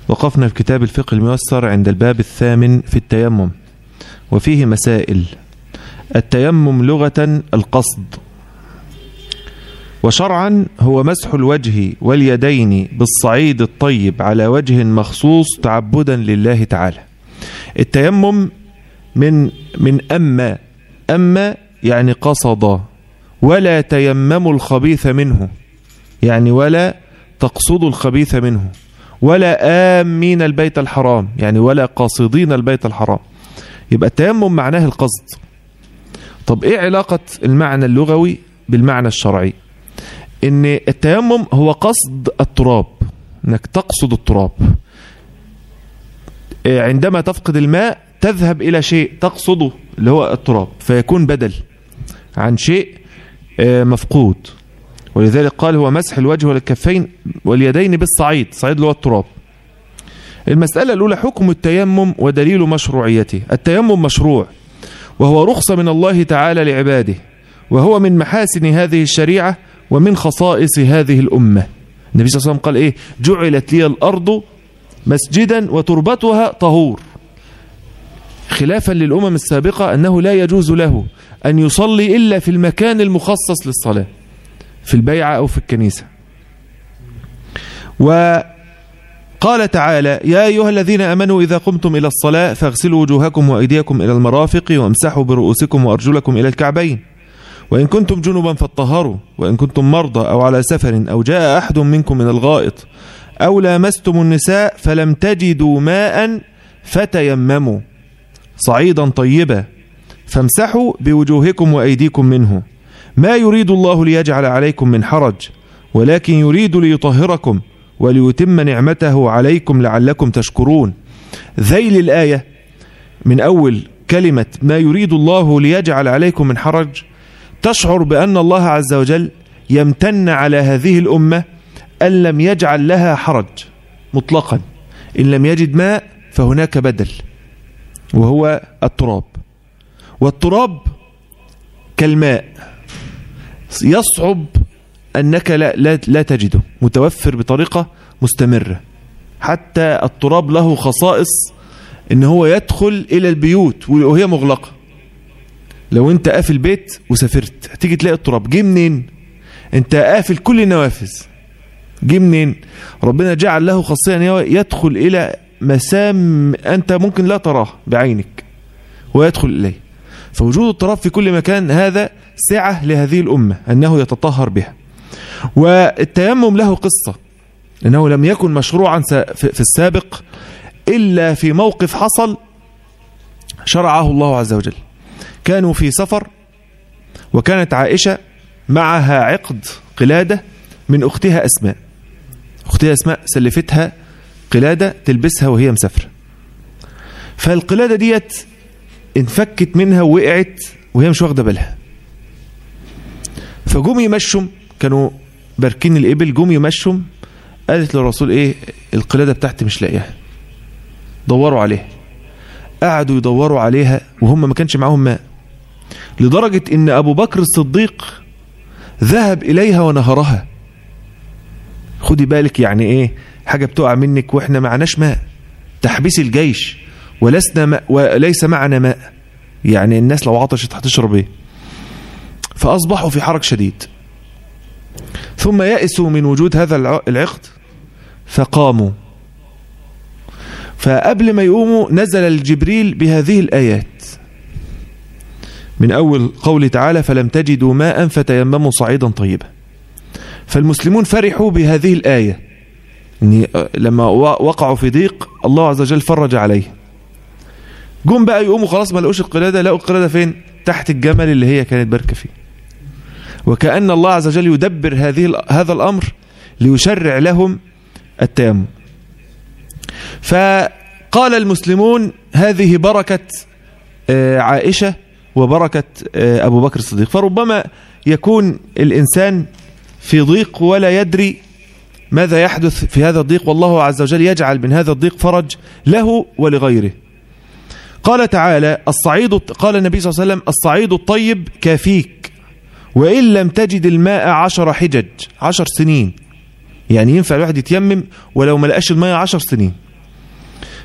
وقفنا في كتاب الفقه الميسر عند الباب الثامن في التيمم وفيه مسائل التيمم لغة القصد وشرعا هو مسح الوجه واليدين بالصعيد الطيب على وجه مخصوص تعبدا لله تعالى التيمم من من أما أما يعني قصد ولا تيمموا الخبيث منه يعني ولا تقصدوا الخبيث منه ولا آمين البيت الحرام يعني ولا قاصدين البيت الحرام يبقى التيمم معناه القصد طب ايه علاقة المعنى اللغوي بالمعنى الشرعي ان التيمم هو قصد التراب انك تقصد التراب عندما تفقد الماء تذهب الى شيء تقصده اللي هو التراب فيكون بدل عن شيء مفقود ولذلك قال هو مسح الوجه والكفين واليدين بالصعيد صعيد اللي هو التراب المسألة الأولى حكم التيمم ودليل مشروعيته التيمم مشروع وهو رخصة من الله تعالى لعباده وهو من محاسن هذه الشريعة ومن خصائص هذه الأمة النبي صلى الله عليه وسلم قال إيه جعلت لي الأرض مسجدا وتربتها طهور خلافا للأمم السابقة أنه لا يجوز له أن يصلي إلا في المكان المخصص للصلاة في البيعة أو في الكنيسة وقال تعالى يا أيها الذين أمنوا إذا قمتم إلى الصلاة فاغسلوا وجوهكم وأيديكم إلى المرافق وامسحوا برؤوسكم وأرجلكم إلى الكعبين وإن كنتم جنبا فاطهروا وإن كنتم مرضى أو على سفر أو جاء أحد منكم من الغائط أو لامستم النساء فلم تجدوا ماء فتيمموا صعيدا طيبا فامسحوا بوجوهكم وأيديكم منه ما يريد الله ليجعل عليكم من حرج ولكن يريد ليطهركم وليتم نعمته عليكم لعلكم تشكرون ذيل الآية من أول كلمة ما يريد الله ليجعل عليكم من حرج تشعر بأن الله عز وجل يمتن على هذه الأمة أن لم يجعل لها حرج مطلقا إن لم يجد ماء فهناك بدل وهو التراب والتراب كالماء يصعب أنك لا, لا, لا تجده متوفر بطريقة مستمرة حتى التراب له خصائص ان هو يدخل الى البيوت وهي مغلقة لو انت قافل بيت وسافرت هتيجي تلاقي التراب جه منين انت قافل كل النوافذ جه منين ربنا جعل له خاصية ان هو يدخل الى مسام انت ممكن لا تراه بعينك ويدخل اليه فوجود التراب في كل مكان هذا سعة لهذه الأمة أنه يتطهر بها والتيمم له قصة أنه لم يكن مشروعا في السابق إلا في موقف حصل شرعه الله عز وجل كانوا في سفر وكانت عائشة معها عقد قلادة من أختها أسماء أختها أسماء سلفتها قلادة تلبسها وهي مسافرة فالقلادة ديت انفكت منها ووقعت وهي مش واخده بالها فجم يمشوا كانوا باركين الإبل جم يمشوا قالت للرسول إيه القلادة بتاعتي مش لاقيها دوروا عليها قعدوا يدوروا عليها وهم ما كانش معاهم ماء لدرجة إن أبو بكر الصديق ذهب إليها ونهرها خدي بالك يعني إيه حاجة بتقع منك وإحنا معناش ماء تحبيس الجيش ولسنا ماء وليس معنا ماء يعني الناس لو عطشت هتشرب ايه فأصبحوا في حرج شديد ثم يأسوا من وجود هذا العقد فقاموا فقبل ما يقوموا نزل الجبريل بهذه الآيات من أول قول تعالى فلم تجدوا ماء فتيمموا صعيدا طيبا فالمسلمون فرحوا بهذه الآية لما وقعوا في ضيق الله عز وجل فرج عليه جم بقى يقوموا خلاص ما لقوش القلادة لقوا القلادة فين تحت الجمل اللي هي كانت باركة فيه وكأن الله عز وجل يدبر هذه هذا الأمر ليشرع لهم التيمم فقال المسلمون هذه بركة عائشة وبركة أبو بكر الصديق فربما يكون الإنسان في ضيق ولا يدري ماذا يحدث في هذا الضيق والله عز وجل يجعل من هذا الضيق فرج له ولغيره قال تعالى الصعيد قال النبي صلى الله عليه وسلم الصعيد الطيب كافيك وإن لم تجد الماء عشر حجج عشر سنين يعني ينفع الواحد يتيمم ولو ما لقاش الماء عشر سنين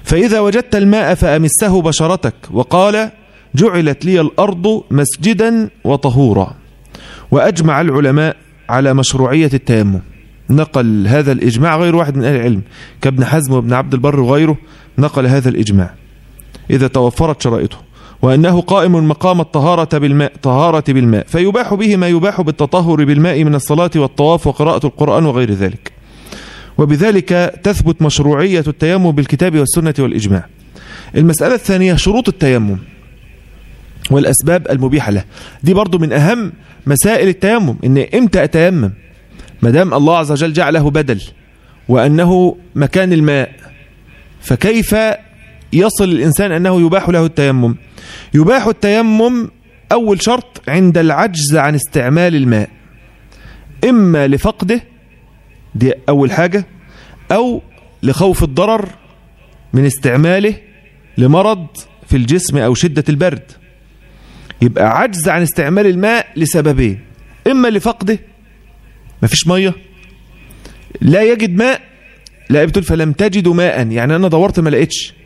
فإذا وجدت الماء فأمسه بشرتك وقال جعلت لي الأرض مسجدا وطهورا وأجمع العلماء على مشروعية التيمم نقل هذا الإجماع غير واحد من أهل العلم كابن حزم وابن عبد البر وغيره نقل هذا الإجماع إذا توفرت شرائطه وأنه قائم مقام الطهارة بالماء طهارة بالماء فيباح به ما يباح بالتطهر بالماء من الصلاة والطواف وقراءة القرآن وغير ذلك وبذلك تثبت مشروعية التيمم بالكتاب والسنة والإجماع المسألة الثانية شروط التيمم والأسباب المبيحة له دي برضو من أهم مسائل التيمم إن إمتى أتيمم مدام الله عز وجل جعله بدل وأنه مكان الماء فكيف يصل الإنسان أنه يباح له التيمم يباح التيمم أول شرط عند العجز عن استعمال الماء إما لفقده دي أول حاجة أو لخوف الضرر من استعماله لمرض في الجسم أو شدة البرد يبقى عجز عن استعمال الماء لسببين إما لفقده مفيش مية لا يجد ماء لا بتقول فلم تجدوا ماء يعني أنا دورت ما لقيتش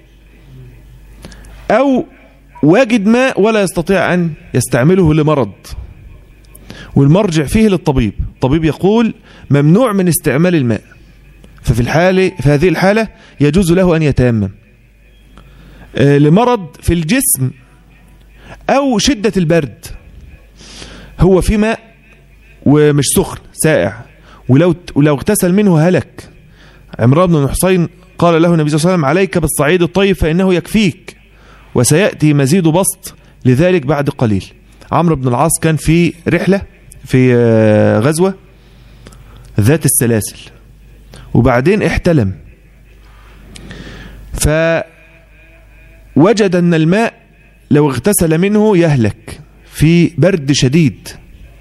أو واجد ماء ولا يستطيع أن يستعمله لمرض والمرجع فيه للطبيب الطبيب يقول ممنوع من استعمال الماء ففي الحالة في هذه الحالة يجوز له أن يتيمم آه، لمرض في الجسم أو شدة البرد هو في ماء ومش سخن سائع ولو ولو اغتسل منه هلك عمران بن حسين قال له النبي صلى الله عليه وسلم عليك بالصعيد الطيب فإنه يكفيك وسيأتي مزيد بسط لذلك بعد قليل عمرو بن العاص كان في رحلة في آه، غزوة ذات السلاسل وبعدين احتلم فوجد أن الماء لو اغتسل منه يهلك في برد شديد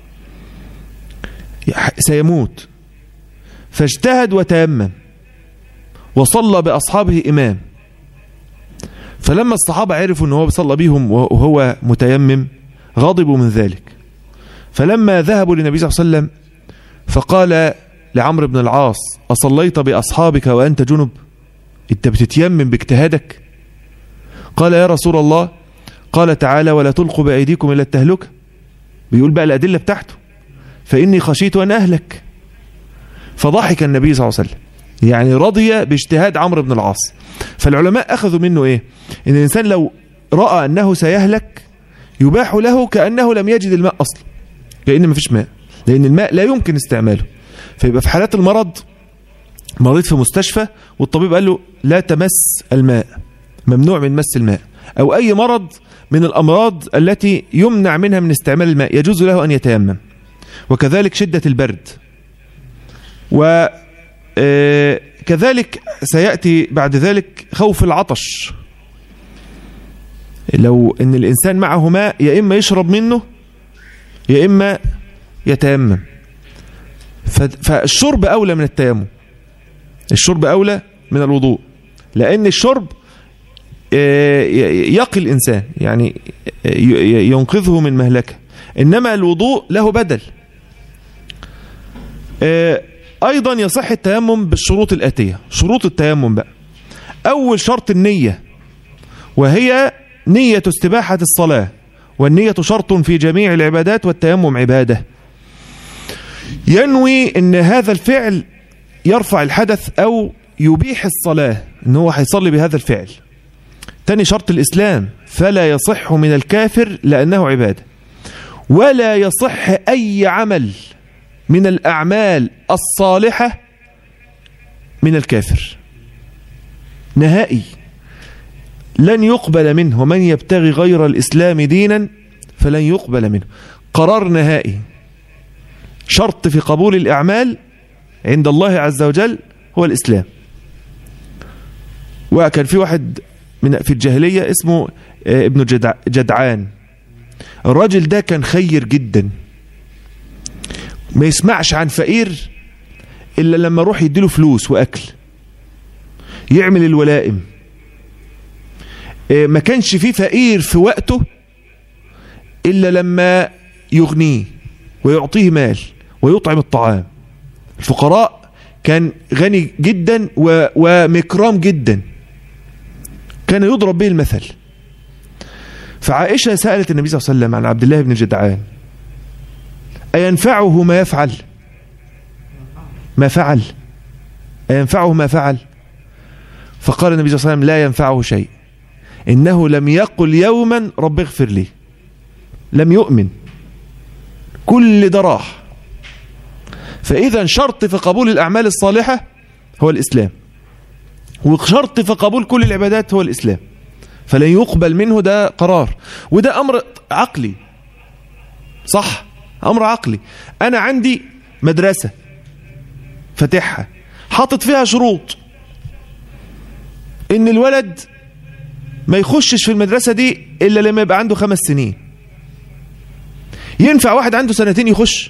سيموت فاجتهد وتيمم وصلى بأصحابه إمام فلما الصحابة عرفوا أنه صلى بهم وهو متيمم غضبوا من ذلك فلما ذهبوا للنبي صلى الله عليه وسلم فقال لعمرو بن العاص أصليت بأصحابك وأنت جنب أنت بتتيمم باجتهادك قال يا رسول الله قال تعالى ولا تلقوا بأيديكم إلى التهلكة بيقول بقى الأدلة بتاعته فإني خشيت أن أهلك فضحك النبي صلى الله عليه وسلم يعني رضي باجتهاد عمرو بن العاص فالعلماء أخذوا منه إيه إن الإنسان لو رأى أنه سيهلك يباح له كأنه لم يجد الماء أصلا كأن ما فيش ماء لأن الماء لا يمكن استعماله فيبقى في حالات المرض مريض في مستشفى والطبيب قال له لا تمس الماء ممنوع من مس الماء أو أي مرض من الأمراض التي يمنع منها من استعمال الماء يجوز له أن يتيمم وكذلك شدة البرد وكذلك سيأتي بعد ذلك خوف العطش لو ان الانسان معه ماء يا اما يشرب منه يا اما يتيمم فالشرب اولى من التيمم الشرب اولى من الوضوء لان الشرب يقي الانسان يعني ينقذه من مهلكه انما الوضوء له بدل ايضا يصح التيمم بالشروط الاتيه شروط التيمم بقى اول شرط النيه وهي نية استباحة الصلاة والنية شرط في جميع العبادات والتيمم عبادة ينوي ان هذا الفعل يرفع الحدث او يبيح الصلاة ان هو هيصلي بهذا الفعل تاني شرط الاسلام فلا يصح من الكافر لانه عبادة ولا يصح اي عمل من الاعمال الصالحة من الكافر نهائي لن يقبل منه ومن يبتغي غير الإسلام دينا فلن يقبل منه قرار نهائي شرط في قبول الأعمال عند الله عز وجل هو الإسلام وكان في واحد من في الجاهلية اسمه ابن جدعان الراجل ده كان خير جدا ما يسمعش عن فقير إلا لما روح يديله فلوس وأكل يعمل الولائم ما كانش فيه فقير في وقته إلا لما يغنيه ويعطيه مال ويطعم الطعام الفقراء كان غني جدا ومكرام جدا كان يضرب به المثل فعائشة سألت النبي صلى الله عليه وسلم عن عبد الله بن جدعان أينفعه ما يفعل ما فعل أينفعه ما فعل فقال النبي صلى الله عليه وسلم لا ينفعه شيء إنه لم يقل يوما رب اغفر لي لم يؤمن كل ده راح فإذا شرط في قبول الأعمال الصالحة هو الإسلام وشرط في قبول كل العبادات هو الإسلام فلن يقبل منه ده قرار وده أمر عقلي صح أمر عقلي أنا عندي مدرسة فاتحها حاطط فيها شروط إن الولد ما يخشش في المدرسة دي إلا لما يبقى عنده خمس سنين ينفع واحد عنده سنتين يخش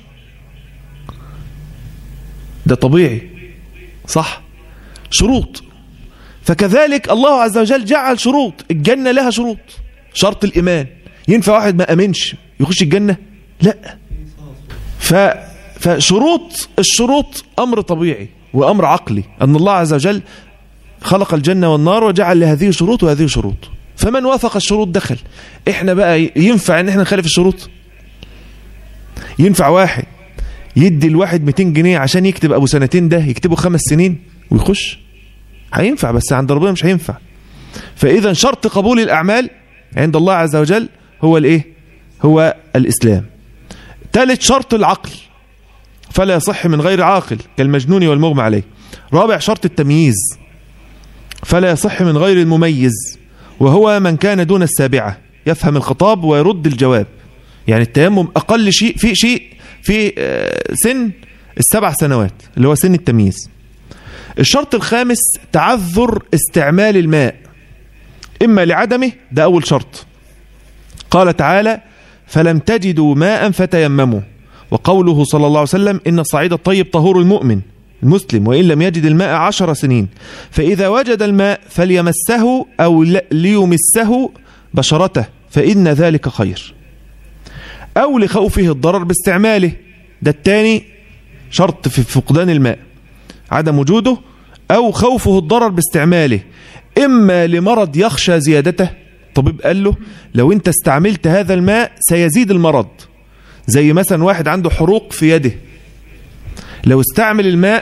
ده طبيعي صح شروط فكذلك الله عز وجل جعل شروط الجنة لها شروط شرط الإيمان ينفع واحد ما أمنش يخش الجنة لا ف فشروط الشروط أمر طبيعي وأمر عقلي أن الله عز وجل خلق الجنة والنار وجعل لهذه شروط وهذه شروط فمن وافق الشروط دخل احنا بقى ينفع ان احنا نخالف الشروط ينفع واحد يدي الواحد 200 جنيه عشان يكتب ابو سنتين ده يكتبه خمس سنين ويخش هينفع بس عند ربنا مش هينفع فاذا شرط قبول الاعمال عند الله عز وجل هو الايه هو الاسلام ثالث شرط العقل فلا يصح من غير عاقل كالمجنون والمغمى عليه رابع شرط التمييز فلا يصح من غير المميز وهو من كان دون السابعة يفهم الخطاب ويرد الجواب يعني التيمم أقل شيء في شيء في سن السبع سنوات اللي هو سن التمييز الشرط الخامس تعذر استعمال الماء إما لعدمه ده أول شرط قال تعالى فلم تجدوا ماء فتيمموا وقوله صلى الله عليه وسلم إن الصعيد الطيب طهور المؤمن المسلم وإن لم يجد الماء عشر سنين فإذا وجد الماء فليمسه أو ليمسه بشرته فإن ذلك خير أو لخوفه الضرر باستعماله ده الثاني شرط في فقدان الماء عدم وجوده أو خوفه الضرر باستعماله إما لمرض يخشى زيادته طبيب قال له لو انت استعملت هذا الماء سيزيد المرض زي مثلا واحد عنده حروق في يده لو استعمل الماء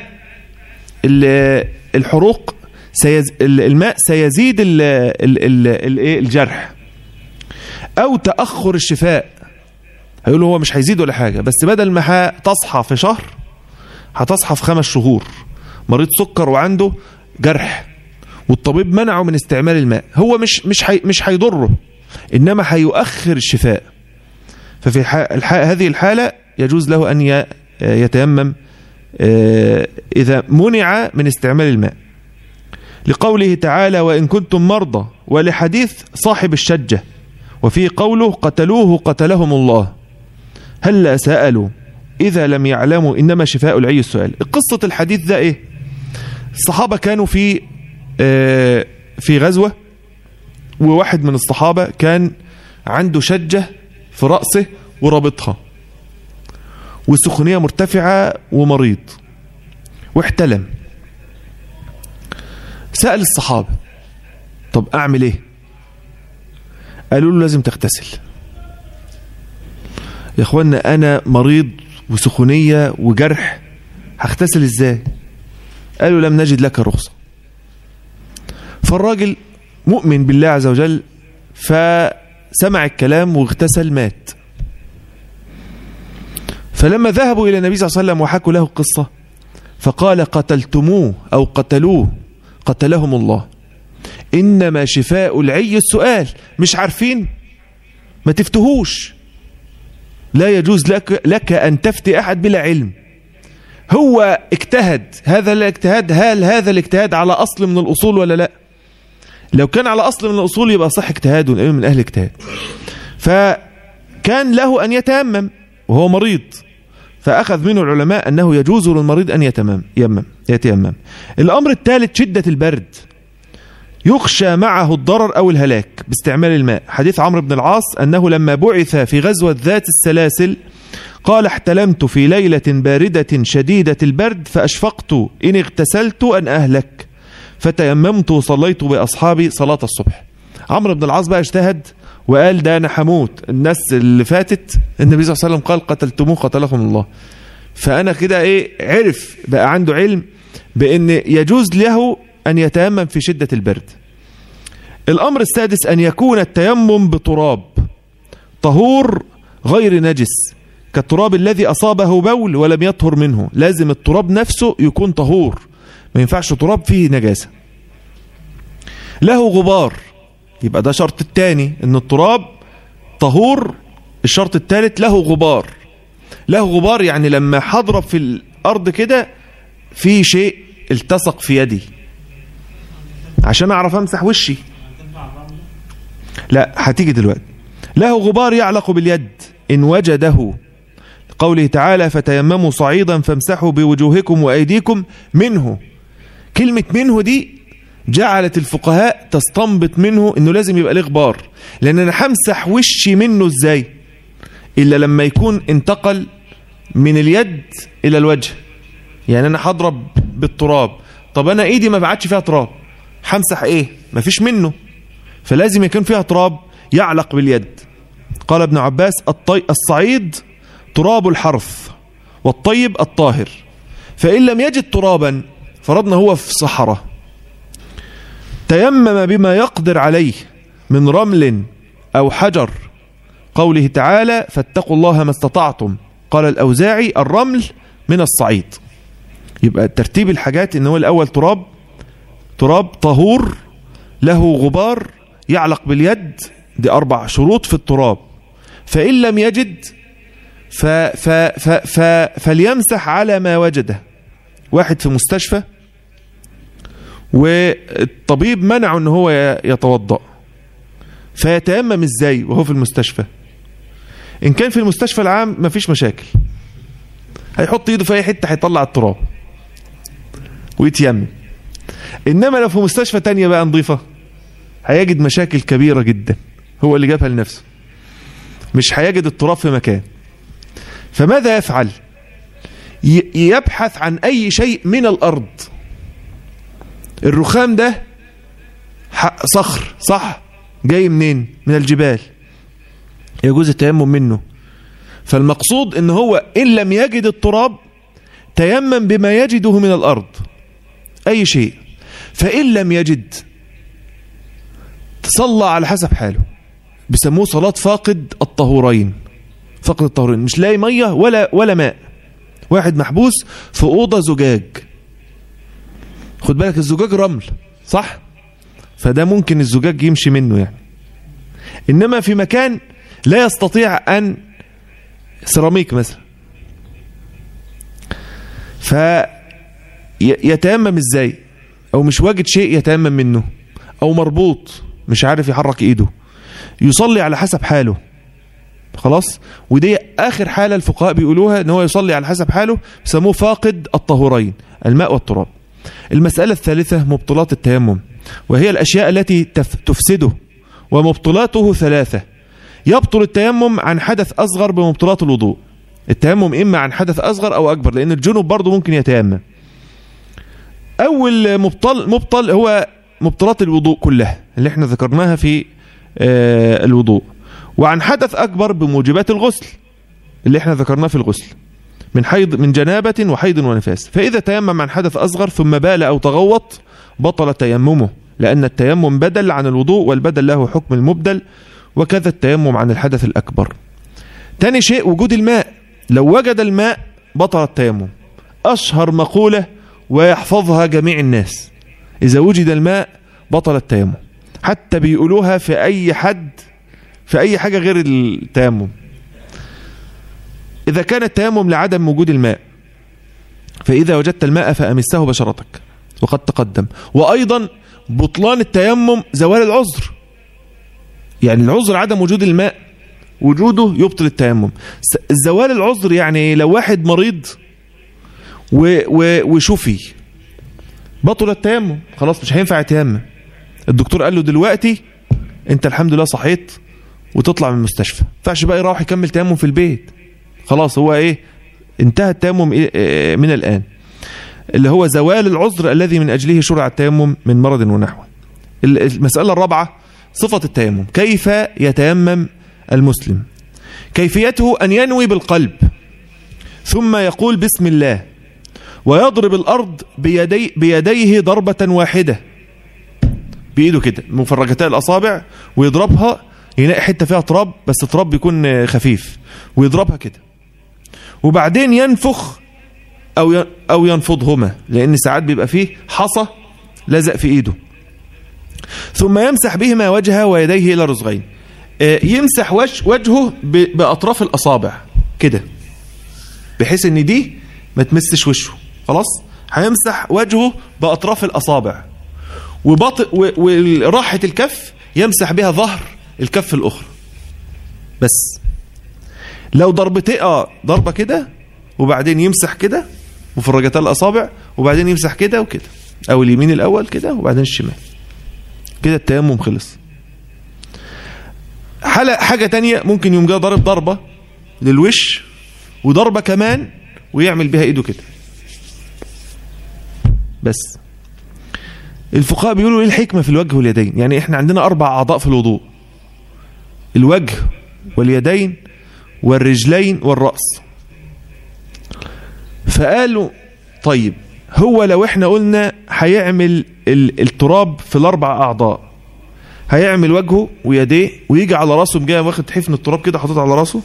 الحروق سيز الماء سيزيد ال ال ال الجرح او تاخر الشفاء هيقول هو مش هيزيد ولا حاجه بس بدل ما تصحى في شهر هتصحى في خمس شهور مريض سكر وعنده جرح والطبيب منعه من استعمال الماء هو مش مش حي مش هيضره انما هيؤخر الشفاء ففي هذه الحاله يجوز له ان يتيمم إذا منع من استعمال الماء لقوله تعالى وإن كنتم مرضى ولحديث صاحب الشجة وفي قوله قتلوه قتلهم الله هل سألوا إذا لم يعلموا إنما شفاء العي السؤال قصة الحديث ده إيه الصحابة كانوا في في غزوة وواحد من الصحابة كان عنده شجة في رأسه ورابطها والسخونية مرتفعة ومريض واحتلم سأل الصحابة طب أعمل إيه قالوا له لازم تغتسل يا اخوانا أنا مريض وسخونية وجرح هغتسل إزاي قالوا لم نجد لك رخصة فالراجل مؤمن بالله عز وجل فسمع الكلام واغتسل مات فلما ذهبوا إلى النبي صلى الله عليه وسلم وحكوا له القصة فقال قتلتموه أو قتلوه قتلهم الله إنما شفاء العي السؤال مش عارفين ما تفتهوش لا يجوز لك, لك أن تفتي أحد بلا علم هو اجتهد هذا الاجتهاد هل هذا الاجتهاد على أصل من الأصول ولا لا لو كان على أصل من الأصول يبقى صح اجتهاد من أهل اجتهاد فكان له أن يتيمم وهو مريض فأخذ منه العلماء أنه يجوز للمريض أن يتمم يمم يتيمم الأمر الثالث شدة البرد يخشى معه الضرر أو الهلاك باستعمال الماء حديث عمرو بن العاص أنه لما بعث في غزوة ذات السلاسل قال احتلمت في ليلة باردة شديدة البرد فأشفقت إن اغتسلت أن أهلك فتيممت وصليت بأصحابي صلاة الصبح عمرو بن العاص بقى اجتهد وقال ده أنا هموت الناس اللي فاتت النبي صلى الله عليه وسلم قال قتلتموه قتلكم الله فأنا كده إيه عرف بقى عنده علم بأن يجوز له أن يتيمم في شدة البرد الأمر السادس أن يكون التيمم بتراب طهور غير نجس كالتراب الذي أصابه بول ولم يطهر منه لازم التراب نفسه يكون طهور ما ينفعش تراب فيه نجاسة له غبار يبقى ده شرط الثاني ان التراب طهور الشرط الثالث له غبار له غبار يعني لما هضرب في الأرض كده في شيء التصق في يدي عشان أعرف أمسح وشي لا هتيجي دلوقتي له غبار يعلق باليد إن وجده قوله تعالى فتيمموا صعيدا فامسحوا بوجوهكم وأيديكم منه كلمة منه دي جعلت الفقهاء تستنبط منه انه لازم يبقى له غبار لان انا همسح وشي منه ازاي الا لما يكون انتقل من اليد الى الوجه يعني انا هضرب بالتراب طب انا ايدي ما بعدش فيها تراب همسح ايه مفيش منه فلازم يكون فيها تراب يعلق باليد قال ابن عباس الطي... الصعيد تراب الحرث والطيب الطاهر فإن لم يجد ترابا فرضنا هو في صحراء تيمم بما يقدر عليه من رمل أو حجر قوله تعالى فاتقوا الله ما استطعتم قال الأوزاعي الرمل من الصعيد يبقى ترتيب الحاجات ان هو الأول تراب تراب طهور له غبار يعلق باليد دي أربع شروط في التراب فإن لم يجد ف ف ف ف فليمسح على ما وجده واحد في مستشفى والطبيب منعه ان هو يتوضأ فيتيمم ازاي وهو في المستشفى ان كان في المستشفى العام مفيش مشاكل هيحط ايده في اي حته هيطلع التراب ويتيمم انما لو في مستشفى تانية بقى نظيفه هيجد مشاكل كبيره جدا هو اللي جابها لنفسه مش هيجد التراب في مكان فماذا يفعل يبحث عن أي شيء من الأرض الرخام ده صخر صح جاي منين من الجبال يجوز التيمم منه فالمقصود ان هو ان لم يجد التراب تيمم بما يجده من الارض اي شيء فان لم يجد صلى على حسب حاله بيسموه صلاة فاقد الطهورين فقد الطهورين مش لاقي مية ولا ولا ماء واحد محبوس في أوضة زجاج خد بالك الزجاج رمل صح فده ممكن الزجاج يمشي منه يعني إنما في مكان لا يستطيع أن سيراميك مثلا فيتيمم ازاي او مش واجد شيء يتيمم منه او مربوط مش عارف يحرك ايده يصلي على حسب حاله خلاص ودي اخر حالة الفقهاء بيقولوها ان هو يصلي على حسب حاله بيسموه فاقد الطهورين الماء والتراب المسألة الثالثة مبطلات التيمم وهي الاشياء التي تفسده ومبطلاته ثلاثة يبطل التيمم عن حدث اصغر بمبطلات الوضوء التيمم اما عن حدث اصغر او اكبر لان الجنوب برضه ممكن يتيمم اول مبطل مبطل هو مبطلات الوضوء كلها اللي احنا ذكرناها في آه الوضوء وعن حدث أكبر بموجبات الغسل اللي احنا ذكرناه في الغسل من حيض من جنابة وحيض ونفاس فإذا تيمم عن حدث أصغر ثم بال أو تغوط بطل تيممه لأن التيمم بدل عن الوضوء والبدل له حكم المبدل وكذا التيمم عن الحدث الأكبر تاني شيء وجود الماء لو وجد الماء بطل التيمم أشهر مقولة ويحفظها جميع الناس إذا وجد الماء بطل التيمم حتى بيقولوها في أي حد في أي حاجة غير التيمم إذا كان التيمم لعدم وجود الماء فإذا وجدت الماء فأمسه بشرتك وقد تقدم وأيضا بطلان التيمم زوال العذر يعني العذر عدم وجود الماء وجوده يبطل التيمم زوال العذر يعني لو واحد مريض و و وشفي بطل التيمم خلاص مش هينفع يتيمم الدكتور قال له دلوقتي انت الحمد لله صحيت وتطلع من المستشفى ينفعش بقى يروح يكمل تيمم في البيت خلاص هو ايه انتهى التيمم إيه من الان اللي هو زوال العذر الذي من أجله شرع التيمم من مرض ونحوه المسألة الرابعة صفة التيمم كيف يتيمم المسلم كيفيته أن ينوي بالقلب ثم يقول بسم الله ويضرب الأرض بيدي بيديه ضربة واحدة بإيده كده مفرجتا الأصابع ويضربها يلاقي حتة فيها تراب بس تراب بيكون خفيف ويضربها كده وبعدين ينفخ أو أو ينفضهما لأن ساعات بيبقى فيه حصى لزق في إيده ثم يمسح بهما وجهه ويديه إلى رزغين يمسح وجهه بأطراف الأصابع كده بحيث ان دي ما تمسش وشه خلاص هيمسح وجهه بأطراف الأصابع وبط... وراحة الكف يمسح بها ظهر الكف الأخرى بس لو ضربتين اه ضربة كده وبعدين يمسح كده مفرجتا الأصابع وبعدين يمسح كده وكده أو اليمين الأول كده وبعدين الشمال كده التيمم خلص حالة حاجة تانية ممكن يوم جاي ضارب ضربة للوش وضربة كمان ويعمل بها ايده كده بس الفقهاء بيقولوا ايه الحكمة في الوجه واليدين يعني احنا عندنا اربع اعضاء في الوضوء الوجه واليدين والرجلين والرأس فقالوا طيب هو لو احنا قلنا هيعمل التراب في الاربع اعضاء هيعمل وجهه ويديه ويجي على راسه جاي واخد حفن التراب كده حاططها على راسه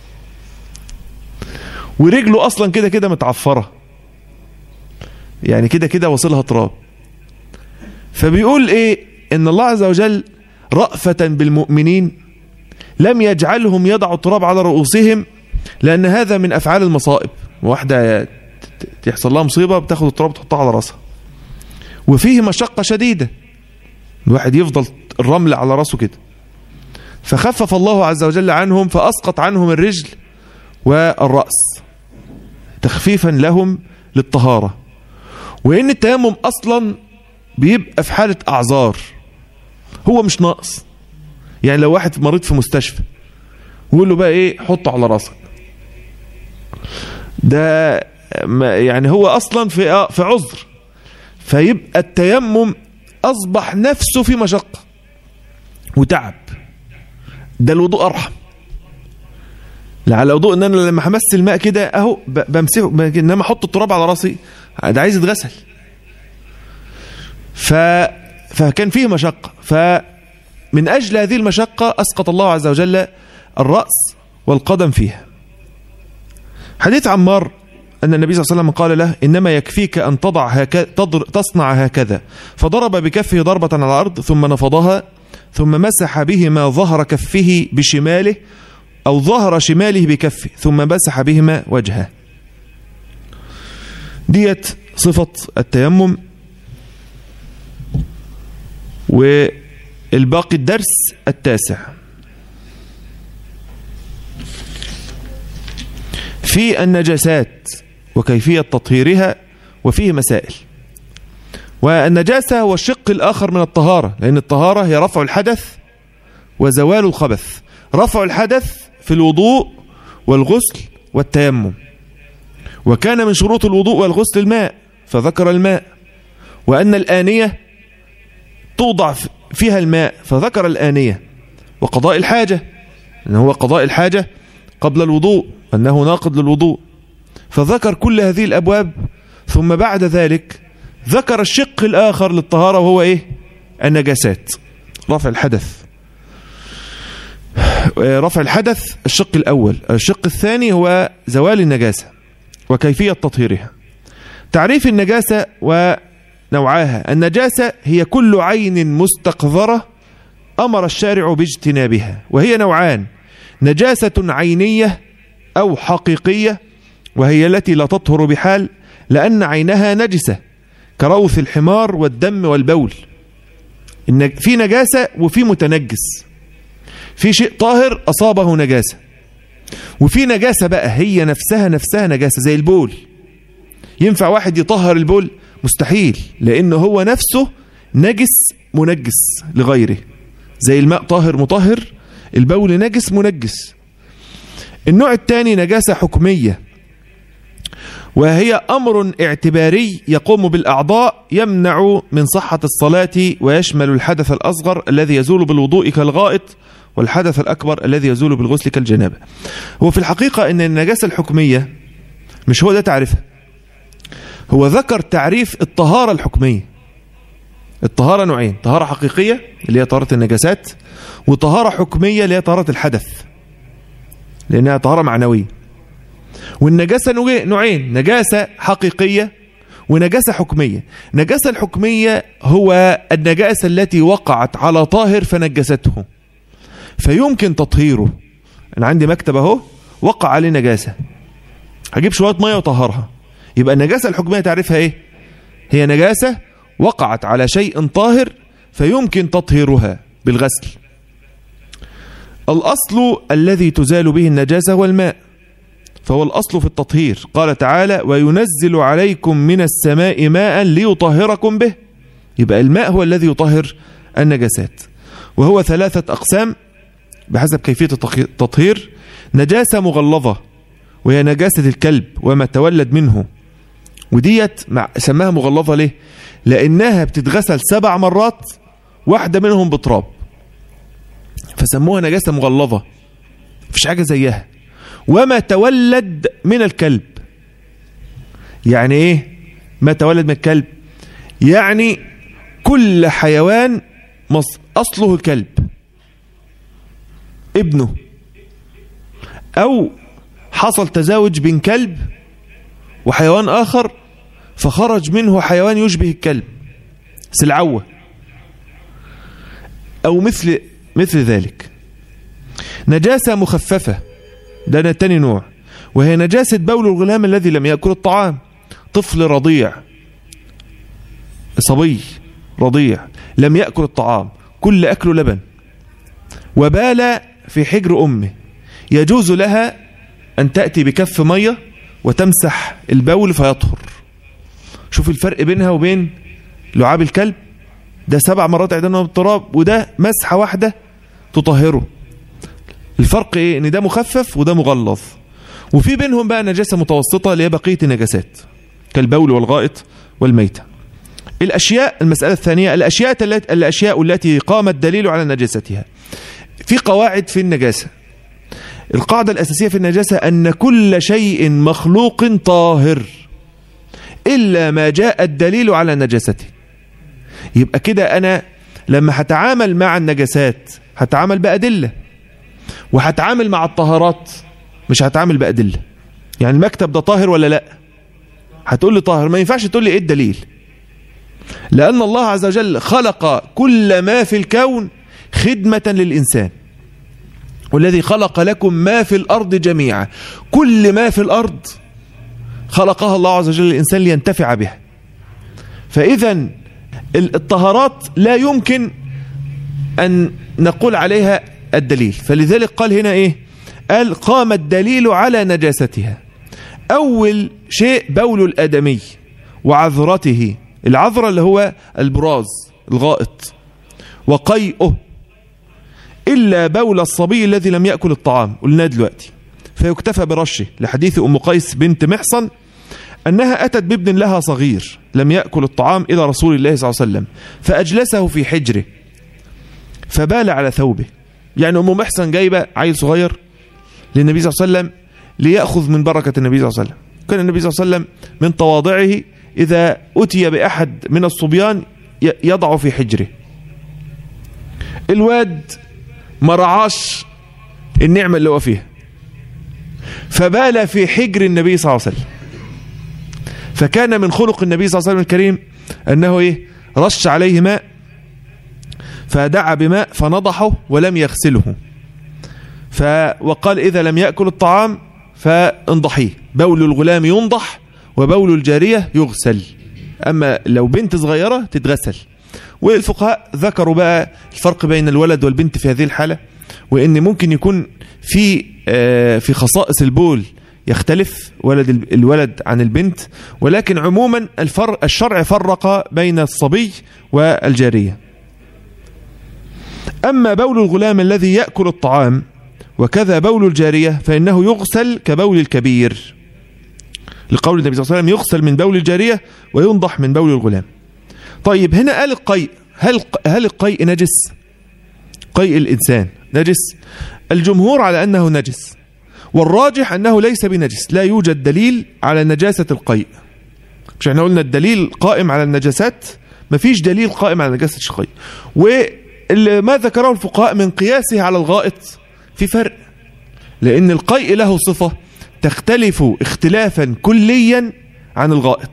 ورجله اصلا كده كده متعفره يعني كده كده واصلها تراب فبيقول ايه ان الله عز وجل رأفة بالمؤمنين لم يجعلهم يضعوا التراب على رؤوسهم لان هذا من افعال المصائب واحده يحصل لها مصيبه بتاخد التراب تحطها على راسها وفيه مشقه شديده الواحد يفضل الرمل على راسه كده فخفف الله عز وجل عنهم فأسقط عنهم الرجل والرأس تخفيفا لهم للطهارة وإن التيمم أصلا بيبقى في حالة أعذار هو مش ناقص يعني لو واحد مريض في مستشفى ويقول له بقى إيه حطه على راسك ده يعني هو أصلا في في عذر فيبقى التيمم أصبح نفسه في مشقة وتعب ده الوضوء أرحم على وضوء ان انا لما همس الماء كده اهو بمسحه انما احط التراب على راسي ده عايز يتغسل ف فكان فيه مشقه فمن اجل هذه المشقه اسقط الله عز وجل الراس والقدم فيها حديث عمار أن النبي صلى الله عليه وسلم قال له إنما يكفيك أن تضع هكذا تصنع هكذا فضرب بكفه ضربة على الأرض ثم نفضها ثم مسح بهما ظهر كفه بشماله أو ظهر شماله بكفه ثم مسح بهما وجهه ديت صفة التيمم والباقي الدرس التاسع في النجاسات وكيفية تطهيرها وفيه مسائل والنجاسة هو الشق الآخر من الطهارة لأن الطهارة هي رفع الحدث وزوال الخبث رفع الحدث في الوضوء والغسل والتيمم وكان من شروط الوضوء والغسل الماء فذكر الماء وأن الآنية توضع فيها الماء فذكر الآنية وقضاء الحاجة أنه هو قضاء الحاجة قبل الوضوء أنه ناقض للوضوء فذكر كل هذه الأبواب ثم بعد ذلك ذكر الشق الآخر للطهارة وهو إيه النجاسات رفع الحدث رفع الحدث الشق الأول الشق الثاني هو زوال النجاسة وكيفية تطهيرها تعريف النجاسة ونوعاها النجاسة هي كل عين مستقذرة أمر الشارع باجتنابها وهي نوعان نجاسة عينية أو حقيقية وهي التي لا تطهر بحال لأن عينها نجسة كروث الحمار والدم والبول في نجاسة وفي متنجس في شيء طاهر أصابه نجاسة وفي نجاسة بقى هي نفسها نفسها نجاسة زي البول ينفع واحد يطهر البول مستحيل لأنه هو نفسه نجس منجس لغيره زي الماء طاهر مطهر البول نجس منجس النوع الثاني نجاسة حكمية وهي أمر اعتباري يقوم بالأعضاء يمنع من صحة الصلاة ويشمل الحدث الأصغر الذي يزول بالوضوء كالغائط والحدث الأكبر الذي يزول بالغسل كالجنابة هو في الحقيقة أن النجاسة الحكمية مش هو ده تعريفها هو ذكر تعريف الطهارة الحكمية الطهارة نوعين طهارة حقيقية اللي هي طهارة النجاسات وطهارة حكمية اللي هي طهارة الحدث لأنها طهارة معنوية والنجاسة نوعين نجاسة حقيقية ونجاسة حكمية نجاسة الحكمية هو النجاسة التي وقعت على طاهر فنجسته فيمكن تطهيره أنا عندي مكتب أهو وقع عليه نجاسة هجيب شوية مية وطهرها يبقى النجاسة الحكمية تعرفها إيه هي نجاسة وقعت على شيء طاهر فيمكن تطهيرها بالغسل الأصل الذي تزال به النجاسة هو الماء فهو الأصل في التطهير قال تعالى وينزل عليكم من السماء ماء ليطهركم به يبقى الماء هو الذي يطهر النجاسات وهو ثلاثة أقسام بحسب كيفية التطهير نجاسة مغلظة وهي نجاسة الكلب وما تولد منه وديت سماها مغلظة ليه لأنها بتتغسل سبع مرات واحدة منهم بتراب فسموها نجاسة مغلظة مفيش حاجة زيها وما تولد من الكلب يعني ايه ما تولد من الكلب يعني كل حيوان أصله الكلب ابنه أو حصل تزاوج بين كلب وحيوان آخر فخرج منه حيوان يشبه الكلب سلعوة أو مثل مثل ذلك نجاسة مخففة ده تاني نوع وهي نجاسة بول الغلام الذي لم يأكل الطعام طفل رضيع صبي رضيع لم يأكل الطعام كل أكله لبن وبال في حجر أمه يجوز لها أن تأتي بكف مية وتمسح البول فيطهر شوف الفرق بينها وبين لعاب الكلب ده سبع مرات عدنه بالتراب وده مسحة واحدة تطهره الفرق ايه ان ده مخفف وده مغلظ وفي بينهم بقى نجاسة متوسطة اللي هي بقية النجاسات كالبول والغائط والميتة الأشياء المسألة الثانية الأشياء الأشياء التي قام الدليل على نجاستها في قواعد في النجاسة القاعدة الأساسية في النجاسة أن كل شيء مخلوق طاهر إلا ما جاء الدليل على نجاسته يبقى كده أنا لما هتعامل مع النجاسات هتعامل بأدلة وهتعامل مع الطهارات مش هتعامل بأدلة يعني المكتب ده طاهر ولا لا هتقول لي طاهر ما ينفعش تقول لي ايه الدليل لأن الله عز وجل خلق كل ما في الكون خدمة للإنسان والذي خلق لكم ما في الأرض جميعا كل ما في الأرض خلقها الله عز وجل للإنسان لينتفع بها فإذا الطهارات لا يمكن أن نقول عليها الدليل فلذلك قال هنا إيه قال قام الدليل على نجاستها أول شيء بول الآدمي وعذرته العذرة اللي هو البراز الغائط وقيئه إلا بول الصبي الذي لم يأكل الطعام قلنا دلوقتي فيكتفى برشه لحديث أم قيس بنت محصن أنها أتت بابن لها صغير لم يأكل الطعام إلى رسول الله صلى الله عليه وسلم فأجلسه في حجره فبال على ثوبه يعني أم محصن جايبة عيل صغير للنبي صلى الله عليه وسلم ليأخذ من بركة النبي صلى الله عليه وسلم كان النبي صلى الله عليه وسلم من تواضعه إذا أتي بأحد من الصبيان يضع في حجره الواد ما رعاش النعمة اللي هو فيها فبال في حجر النبي صلى الله عليه وسلم فكان من خلق النبي صلى الله عليه وسلم الكريم أنه إيه رش عليه ماء فدعا بماء فنضحه ولم يغسله ف وقال إذا لم يأكل الطعام فانضحيه بول الغلام ينضح وبول الجارية يغسل أما لو بنت صغيرة تتغسل والفقهاء ذكروا بقى الفرق بين الولد والبنت في هذه الحالة وإن ممكن يكون في في خصائص البول يختلف ولد الولد عن البنت ولكن عموما الفرق الشرع فرق بين الصبي والجارية أما بول الغلام الذي يأكل الطعام وكذا بول الجارية فإنه يغسل كبول الكبير لقول النبي صلى الله عليه وسلم يغسل من بول الجارية وينضح من بول الغلام طيب هنا قال القيء هل هل القيء نجس قيء الإنسان نجس الجمهور على أنه نجس والراجح أنه ليس بنجس لا يوجد دليل على نجاسة القيء مش احنا قلنا الدليل قائم على النجاسات مفيش دليل قائم على نجاسة القيء وما ذكره الفقهاء من قياسه على الغائط في فرق لأن القيء له صفة تختلف اختلافا كليا عن الغائط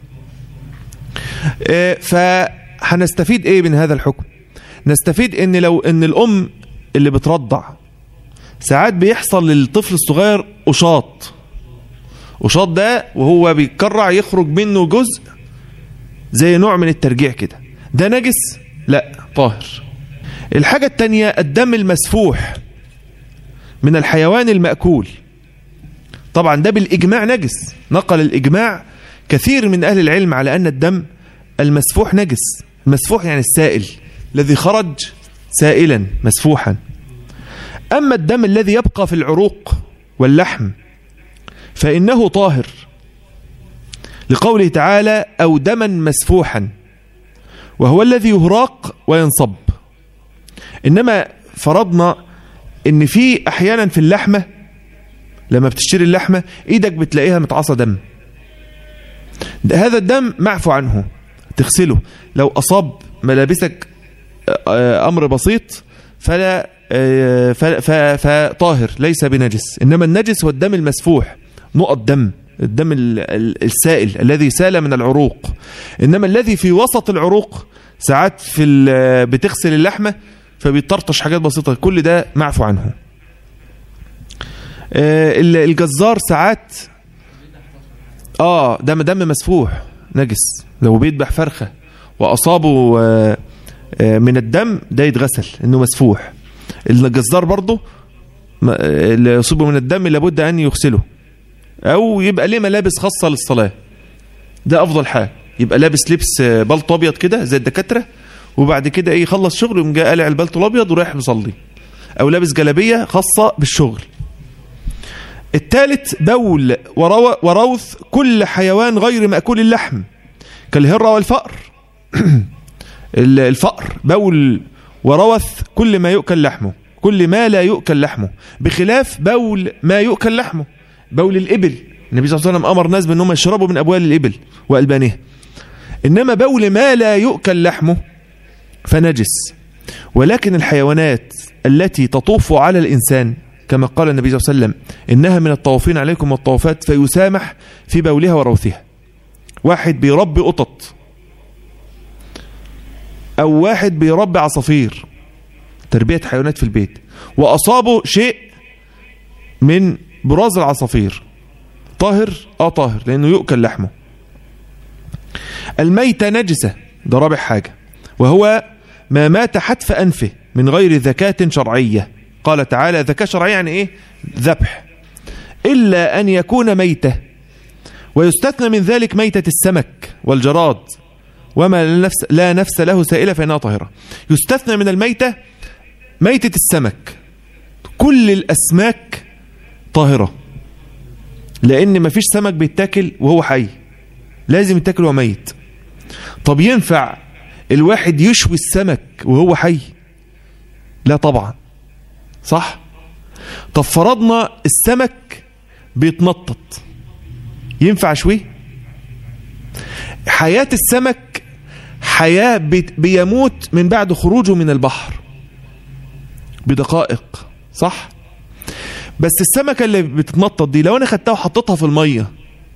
اه فهنستفيد ايه من هذا الحكم نستفيد ان لو ان الام اللي بترضع ساعات بيحصل للطفل الصغير أشاط أشاط ده وهو بيتكرع يخرج منه جزء زي نوع من الترجيع كده ده نجس لا طاهر الحاجة التانية الدم المسفوح من الحيوان المأكول طبعا ده بالإجماع نجس نقل الإجماع كثير من أهل العلم على أن الدم المسفوح نجس المسفوح يعني السائل الذي خرج سائلا مسفوحا أما الدم الذي يبقى في العروق واللحم فإنه طاهر لقوله تعالى أو دما مسفوحا وهو الذي يهراق وينصب إنما فرضنا إن في أحيانا في اللحمة لما بتشتري اللحمة إيدك بتلاقيها متعصى دم هذا الدم معفو عنه تغسله لو أصاب ملابسك أمر بسيط فلا فطاهر ليس بنجس إنما النجس هو الدم المسفوح نقط دم الدم السائل الذي سال من العروق إنما الذي في وسط العروق ساعات في بتغسل اللحمة فبيطرطش حاجات بسيطة كل ده معفو عنه الجزار ساعات اه دم دم مسفوح نجس لو بيذبح فرخة وأصابه من الدم ده يتغسل انه مسفوح الجزار برضه اللي يصيبه من الدم لابد ان يغسله او يبقى ليه ملابس خاصه للصلاه ده افضل حاجه يبقى لابس لبس بلطو ابيض كده زي الدكاتره وبعد كده ايه يخلص شغل يقوم جاي قالع البلطو الابيض ورايح يصلي او لابس جلابيه خاصه بالشغل الثالث بول ورو وروث كل حيوان غير مأكول اللحم كالهرة والفأر الفأر بول وروث كل ما يؤكل لحمه كل ما لا يؤكل لحمه بخلاف بول ما يؤكل لحمه بول الإبل النبي صلى الله عليه وسلم أمر الناس بأنهم يشربوا من أبوال الإبل وألبانها إنما بول ما لا يؤكل لحمه فنجس ولكن الحيوانات التي تطوف على الإنسان كما قال النبي صلى الله عليه وسلم إنها من الطوافين عليكم والطوافات فيسامح في بولها وروثها واحد بيربي قطط أو واحد بيربي عصافير تربية حيوانات في البيت وأصابه شيء من براز العصافير طاهر اه طاهر لأنه يؤكل لحمه الميتة نجسة ده رابع حاجة وهو ما مات حتف أنفه من غير ذكاة شرعية قال تعالى ذكاة شرعية يعني إيه ذبح إلا أن يكون ميتة ويستثنى من ذلك ميتة السمك والجراد وما لا نفس, لا نفس له سائلة فإنها طاهرة يستثنى من الميتة ميتة السمك كل الأسماك طاهرة لأن مفيش سمك بيتاكل وهو حي لازم يتاكل وهو ميت طب ينفع الواحد يشوي السمك وهو حي لا طبعا صح طب فرضنا السمك بيتنطط ينفع شوي حياة السمك حياة بيموت من بعد خروجه من البحر بدقائق صح بس السمكة اللي بتتنطط دي لو انا خدتها وحطيتها في المية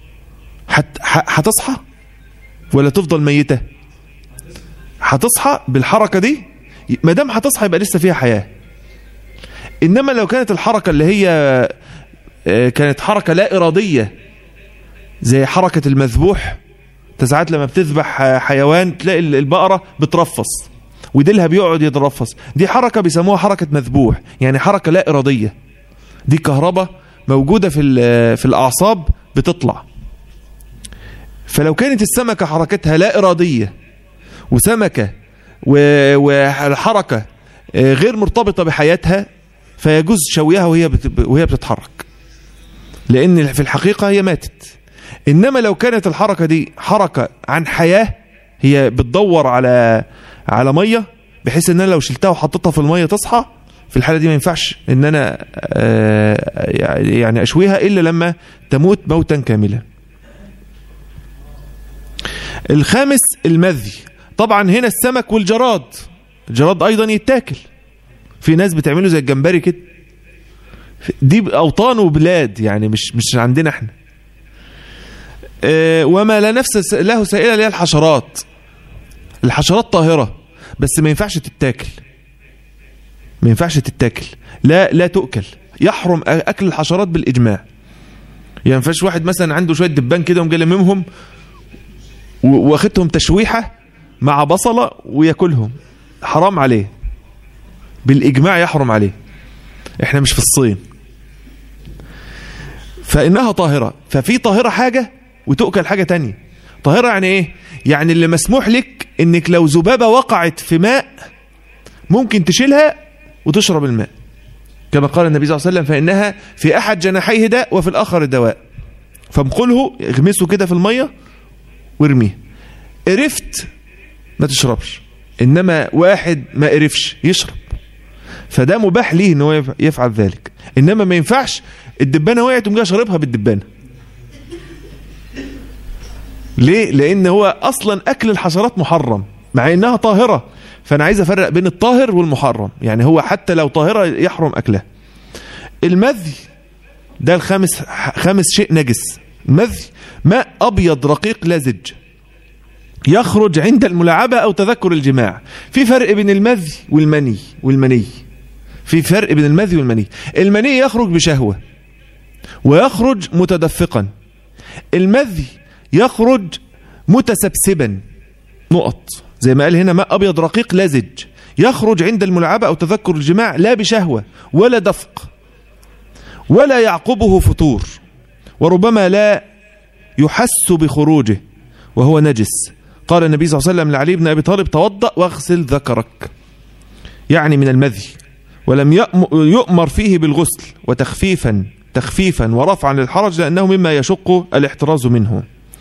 هتصحى ولا تفضل ميتة هتصحى بالحركة دي ما دام هتصحى يبقى لسه فيها حياة انما لو كانت الحركة اللي هي كانت حركة لا ارادية زي حركة المذبوح ساعات لما بتذبح حيوان تلاقي البقرة بترفص وديلها بيقعد يترفص دي حركة بيسموها حركة مذبوح يعني حركة لا إرادية دي كهرباء موجودة في في الأعصاب بتطلع فلو كانت السمكة حركتها لا إرادية وسمكة والحركة غير مرتبطة بحياتها فيجوز شويها وهي وهي بتتحرك لأن في الحقيقة هي ماتت إنما لو كانت الحركة دي حركة عن حياة هي بتدور على على مية بحيث ان انا لو شلتها وحطيتها في المية تصحى في الحالة دي ما ينفعش ان انا آه، يعني اشويها الا لما تموت موتا كاملا الخامس المذي طبعا هنا السمك والجراد الجراد ايضا يتاكل في ناس بتعمله زي الجمبري كده دي اوطان وبلاد يعني مش مش عندنا احنا آه، وما لا نفس له سائله اللي هي الحشرات الحشرات طاهره بس ما ينفعش تتاكل ما ينفعش تتاكل لا لا تؤكل يحرم اكل الحشرات بالاجماع يعني ما ينفعش واحد مثلا عنده شويه دبان كده ومجي لممهم و- واخدهم تشويحه مع بصله وياكلهم حرام عليه بالاجماع يحرم عليه احنا مش في الصين فانها طاهره ففي طاهره حاجه وتؤكل حاجه تانية طاهره يعني ايه يعني اللي مسموح لك انك لو ذبابه وقعت في ماء ممكن تشيلها وتشرب الماء كما قال النبي صلى الله عليه وسلم فانها في احد جناحيه داء وفي الاخر دواء فانقله اغمسه كده في الميه وارميه قرفت ما تشربش انما واحد ما قرفش يشرب فده مباح ليه ان هو يف- يفعل ذلك انما ما ينفعش الدبانه وقعت ومجا شاربها بالدبانه ليه لان هو اصلا اكل الحشرات محرم مع انها طاهره فانا عايز افرق بين الطاهر والمحرم يعني هو حتى لو طاهره يحرم اكلها المذي ده الخامس خامس شيء نجس المذي ماء ابيض رقيق لزج يخرج عند الملاعبه او تذكر الجماع في فرق بين المذي والمني والمني في فرق بين المذي والمني المني يخرج بشهوه ويخرج متدفقا المذي يخرج متسبسبا نقط زي ما قال هنا ماء ابيض رقيق لزج يخرج عند الملاعبه او تذكر الجماع لا بشهوه ولا دفق ولا يعقبه فتور وربما لا يحس بخروجه وهو نجس قال النبي صلى الله عليه وسلم لعلي بن ابي طالب توضا واغسل ذكرك يعني من المذي ولم يأم- يؤمر فيه بالغسل وتخفيفا تخفيفا ورفعا للحرج لانه مما يشق الاحتراز منه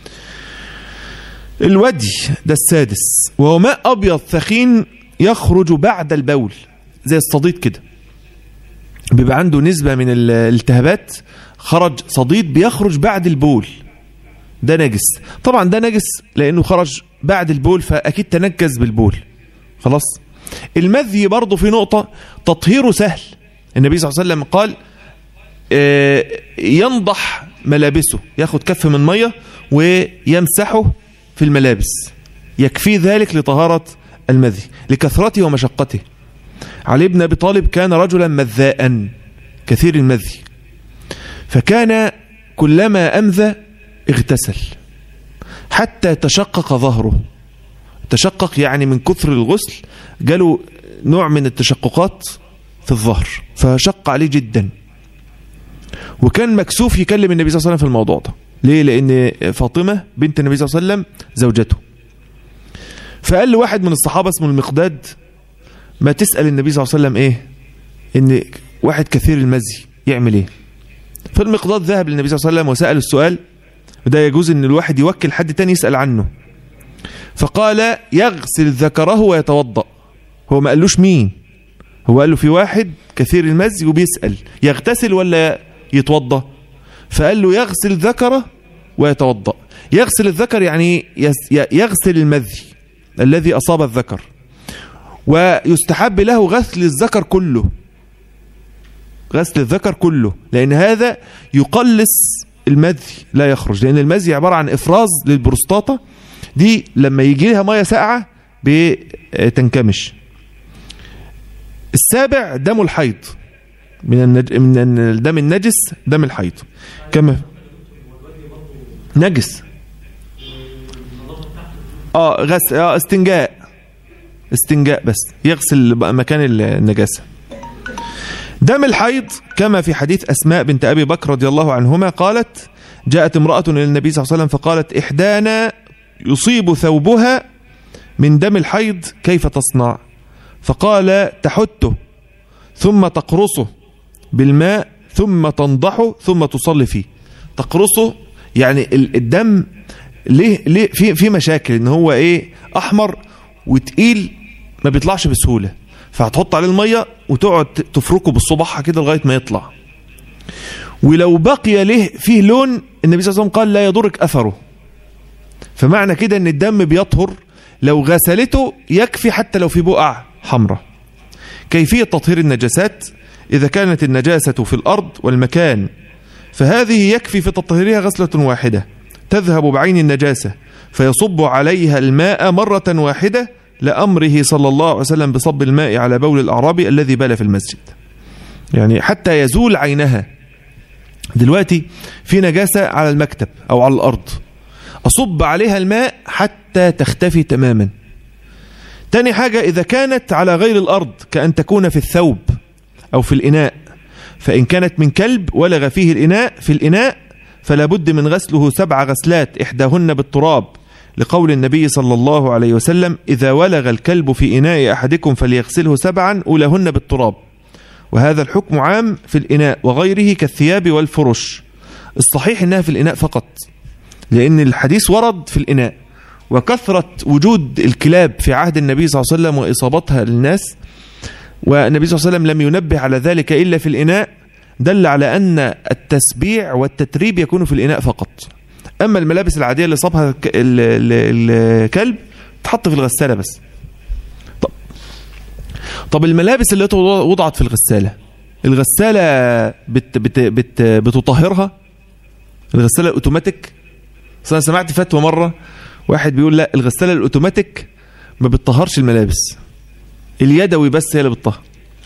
الودي ده السادس وهو ماء ابيض ثخين يخرج بعد البول زي الصديد كده بيبقى عنده نسبة من الالتهابات خرج صديد بيخرج بعد البول ده نجس طبعا ده نجس لانه خرج بعد البول فاكيد تنجس بالبول خلاص المذي برضه في نقطة تطهيره سهل النبي صلى الله عليه وسلم قال آه، ينضح ملابسه ياخد كف من مية ويمسحه في الملابس يكفي ذلك لطهارة المذي لكثرته ومشقته علي بن أبي طالب كان رجلا مذاء كثير المذي فكان كلما أمذى اغتسل حتى تشقق ظهره تشقق يعني من كثر الغسل جاله نوع من التشققات في الظهر فشق عليه جدا وكان مكسوف يكلم النبي صلى الله عليه وسلم في الموضوع ده ليه لان فاطمة بنت النبي صلى الله عليه وسلم زوجته فقال له واحد من الصحابة اسمه المقداد ما تسأل النبي صلى الله عليه وسلم ايه ان واحد كثير المزي يعمل ايه فالمقداد ذهب للنبي صلى الله عليه وسلم وسأل السؤال وده يجوز ان الواحد يوكل حد تاني يسأل عنه فقال يغسل ذكره ويتوضأ هو ما قالوش مين هو قال له في واحد كثير المزي وبيسأل يغتسل ولا يتوضأ فقال له يغسل ذكره ويتوضأ يغسل الذكر يعني يس- يغسل المذي الذي أصاب الذكر ويستحب له غسل الذكر كله غسل الذكر كله لأن هذا يقلص المذي لا يخرج لأن المذي عبارة عن إفراز للبروستاتا دي لما يجي لها مية ساقعة بتنكمش السابع دم الحيض من النج... من الدم النجس دم الحيض كما نجس اه غسل اه استنجاء استنجاء بس يغسل بقى مكان النجاسه دم الحيض كما في حديث أسماء بنت أبي بكر رضي الله عنهما قالت جاءت امرأة إلى النبي صلى الله عليه وسلم فقالت إحدانا يصيب ثوبها من دم الحيض كيف تصنع فقال تحته ثم تقرصه بالماء ثم تنضحه ثم تصلي فيه تقرصه يعني الدم ليه ليه في في مشاكل ان هو ايه احمر وتقيل ما بيطلعش بسهوله فهتحط عليه الميه وتقعد تفركه بالصباحه كده لغايه ما يطلع ولو بقي له فيه لون النبي صلى الله عليه وسلم قال لا يضرك اثره فمعنى كده ان الدم بيطهر لو غسلته يكفي حتى لو في بقع حمراء كيفيه تطهير النجاسات اذا كانت النجاسه في الارض والمكان فهذه يكفي في تطهيرها غسله واحده تذهب بعين النجاسه فيصب عليها الماء مره واحده لأمره صلى الله عليه وسلم بصب الماء على بول الأعرابي الذي بال في المسجد يعني حتى يزول عينها دلوقتي في نجاسة على المكتب أو على الأرض أصب عليها الماء حتى تختفي تماما تاني حاجة إذا كانت على غير الأرض كأن تكون في الثوب أو في الإناء فإن كانت من كلب ولغ فيه الإناء في الإناء فلا بد من غسله سبع غسلات إحداهن بالتراب لقول النبي صلى الله عليه وسلم إذا ولغ الكلب في إناء أحدكم فليغسله سبعا أولهن بالتراب وهذا الحكم عام في الإناء وغيره كالثياب والفرش الصحيح إنها في الإناء فقط لأن الحديث ورد في الإناء وكثرة وجود الكلاب في عهد النبي صلى الله عليه وسلم وإصابتها للناس والنبي صلى الله عليه وسلم لم ينبه على ذلك إلا في الإناء دل على أن التسبيع والتتريب يكون في الإناء فقط أما الملابس العادية اللي صابها الكلب تحط في الغسالة بس طب, طب الملابس اللي وضعت في الغسالة الغسالة بت بت بت بتطهرها الغسالة الأوتوماتيك أنا سمعت فتوى مرة واحد بيقول لا الغسالة الأوتوماتيك ما بتطهرش الملابس اليدوي بس هي اللي بتطهر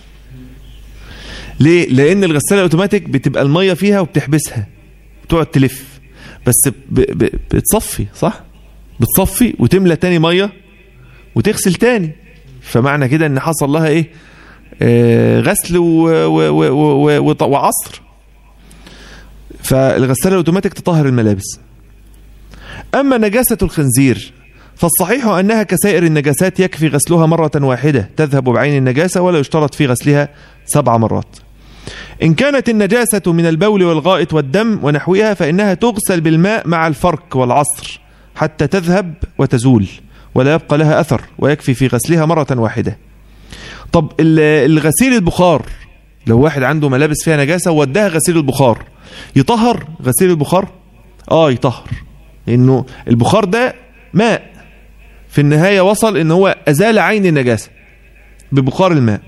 ليه؟ لأن الغسالة الأوتوماتيك بتبقى المية فيها وبتحبسها بتقعد تلف بس ب... ب... بتصفي صح بتصفي وتملى تاني ميه وتغسل تاني فمعنى كده ان حصل لها ايه آه غسل و... و... و... و... وعصر فالغساله الاوتوماتيك تطهر الملابس اما نجاسه الخنزير فالصحيح انها كسائر النجاسات يكفي غسلها مره واحده تذهب بعين النجاسه ولا يشترط في غسلها سبع مرات إن كانت النجاسة من البول والغائط والدم ونحوها فإنها تغسل بالماء مع الفرك والعصر حتى تذهب وتزول ولا يبقى لها أثر ويكفي في غسلها مرة واحدة طب الغسيل البخار لو واحد عنده ملابس فيها نجاسة وداها غسيل البخار يطهر غسيل البخار آه يطهر لأنه البخار ده ماء في النهاية وصل إن هو أزال عين النجاسة ببخار الماء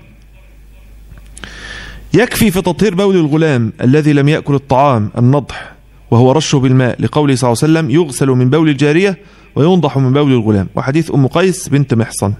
يكفي في تطهير بول الغلام الذي لم يأكل الطعام النضح وهو رشه بالماء لقوله صلى الله عليه وسلم يغسل من بول الجارية وينضح من بول الغلام وحديث أم قيس بنت محصن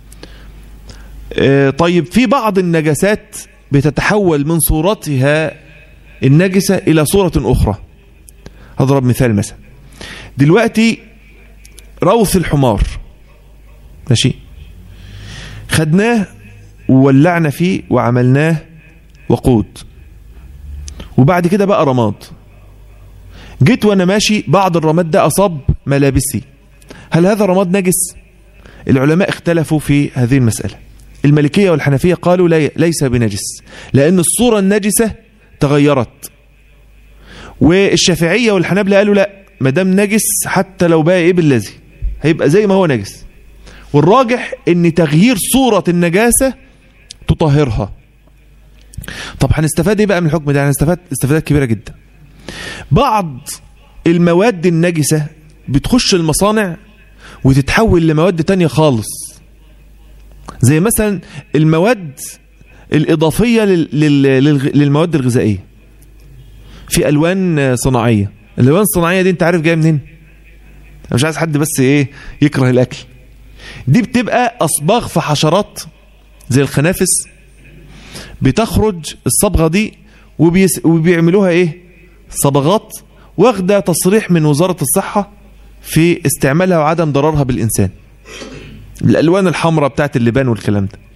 طيب في بعض النجاسات بتتحول من صورتها النجسة إلى صورة أخرى هضرب مثال مثلا دلوقتي روث الحمار ماشي خدناه وولعنا فيه وعملناه وقود وبعد كده بقى رماد جيت وانا ماشي بعض الرماد ده اصاب ملابسي هل هذا رماد نجس العلماء اختلفوا في هذه المسألة الملكية والحنفية قالوا لا ليس بنجس لأن الصورة النجسة تغيرت والشافعية والحنابلة قالوا لا ما دام نجس حتى لو بقى ايه بالذي هيبقى زي ما هو نجس والراجح ان تغيير صورة النجاسة تطهرها طب هنستفاد ايه بقى من الحكم ده هنستفاد استفادات كبيره جدا بعض المواد النجسه بتخش المصانع وتتحول لمواد تانية خالص زي مثلا المواد الإضافية للمواد الغذائية في ألوان صناعية الألوان الصناعية دي أنت عارف جاية منين أنا مش عايز حد بس إيه يكره الأكل دي بتبقى أصباغ في حشرات زي الخنافس بتخرج الصبغة دي وبيس وبيعملوها ايه صبغات واخدة تصريح من وزارة الصحة في استعمالها وعدم ضررها بالإنسان الألوان الحمراء بتاعت اللبان والكلام ده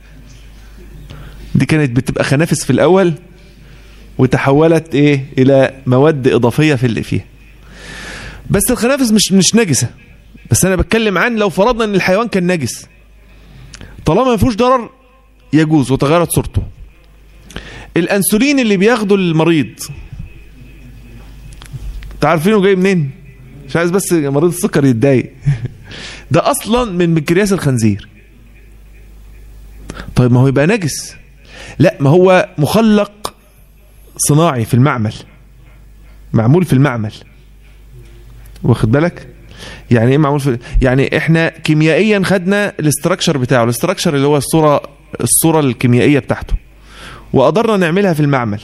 دي كانت بتبقى خنافس في الأول وتحولت ايه إلى مواد إضافية في اللي فيها بس الخنافس مش مش نجسة بس أنا بتكلم عن لو فرضنا أن الحيوان كان نجس طالما ما فيهوش ضرر يجوز وتغيرت صورته الأنسولين اللي بياخده المريض انتوا عارفينه جاي منين مش عايز بس مريض السكر يتضايق ده اصلا من مكرياس الخنزير طيب ما هو يبقى نجس لا ما هو مخلق صناعي في المعمل معمول في المعمل واخد بالك يعني ايه معمول في يعني احنا كيميائيا خدنا الاستراكشر بتاعه الاستراكشر اللي هو الصوره الصوره الكيميائيه بتاعته وقدرنا نعملها في المعمل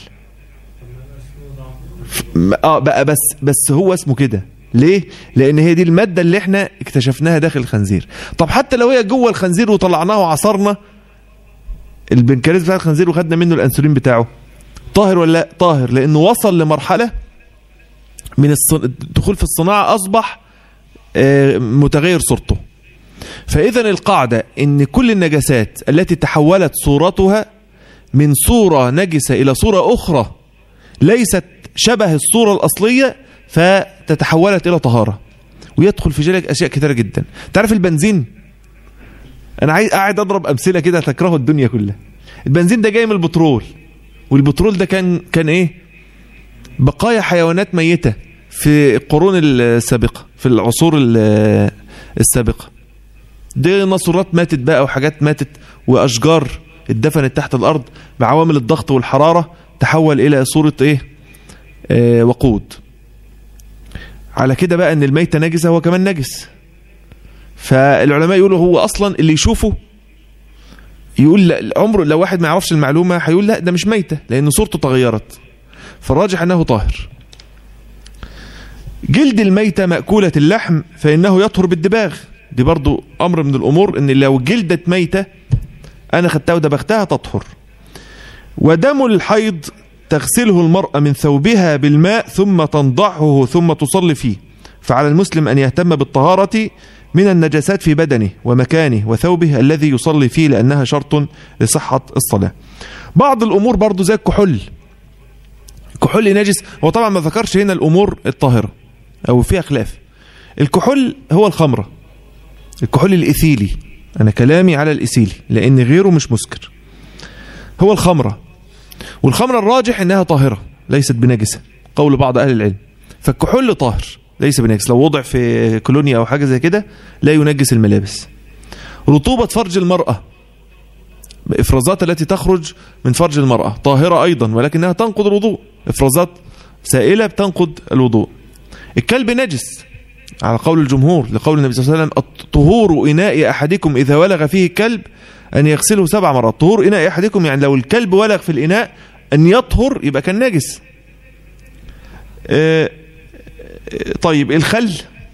اه بقى بس بس هو اسمه كده ليه لان هي دي الماده اللي احنا اكتشفناها داخل الخنزير طب حتى لو هي جوه الخنزير وطلعناه وعصرنا البنكرياس بتاع الخنزير وخدنا منه الانسولين بتاعه طاهر ولا لا طاهر لانه وصل لمرحله من الدخول في الصناعه اصبح متغير صورته فاذا القاعده ان كل النجاسات التي تحولت صورتها من صوره نجسه الى صوره اخرى ليست شبه الصوره الاصليه فتتحولت الى طهاره ويدخل في ذلك اشياء كثيره جدا تعرف البنزين انا عايز قاعد اضرب امثله كده تكرهوا الدنيا كلها البنزين ده جاي من البترول والبترول ده كان كان ايه بقايا حيوانات ميته في القرون السابقه في العصور السابقه دي نصرات ماتت بقى وحاجات ماتت واشجار اتدفنت تحت الارض بعوامل الضغط والحراره تحول الى صوره ايه آه وقود على كده بقى ان الميته نجسه هو كمان نجس فالعلماء يقولوا هو اصلا اللي يشوفه يقول لا عمره لو واحد ما يعرفش المعلومه هيقول لا ده مش ميته لان صورته تغيرت فالراجح انه طاهر جلد الميتة مأكولة اللحم فإنه يطهر بالدباغ دي برضو أمر من الأمور إن لو جلدت ميتة أنا خدتها ودبغتها تطهر ودم الحيض تغسله المرأة من ثوبها بالماء ثم تنضعه ثم تصلي فيه فعلى المسلم أن يهتم بالطهارة من النجاسات في بدنه ومكانه وثوبه الذي يصلي فيه لأنها شرط لصحة الصلاة بعض الأمور برضو زي الكحول كحول نجس هو طبعا ما ذكرش هنا الأمور الطاهرة أو فيها خلاف الكحول هو الخمرة الكحول الإثيلي أنا كلامي على الإثيلي لأن غيره مش مسكر هو الخمرة والخمرة الراجح إنها طاهرة ليست بنجسة قول بعض أهل العلم فالكحول طاهر ليس بنجس لو وضع في كولونيا أو حاجة زي كده لا ينجس الملابس رطوبة فرج المرأة إفرازات التي تخرج من فرج المرأة طاهرة أيضا ولكنها تنقض الوضوء إفرازات سائلة بتنقض الوضوء الكلب نجس على قول الجمهور لقول النبي صلى الله عليه وسلم طهور إناء أحدكم إذا ولغ فيه كلب أن يغسله سبع مرات طهور إناء أحدكم يعني لو الكلب ولغ في الإناء أن يطهر يبقى كان نجس آه طيب الخل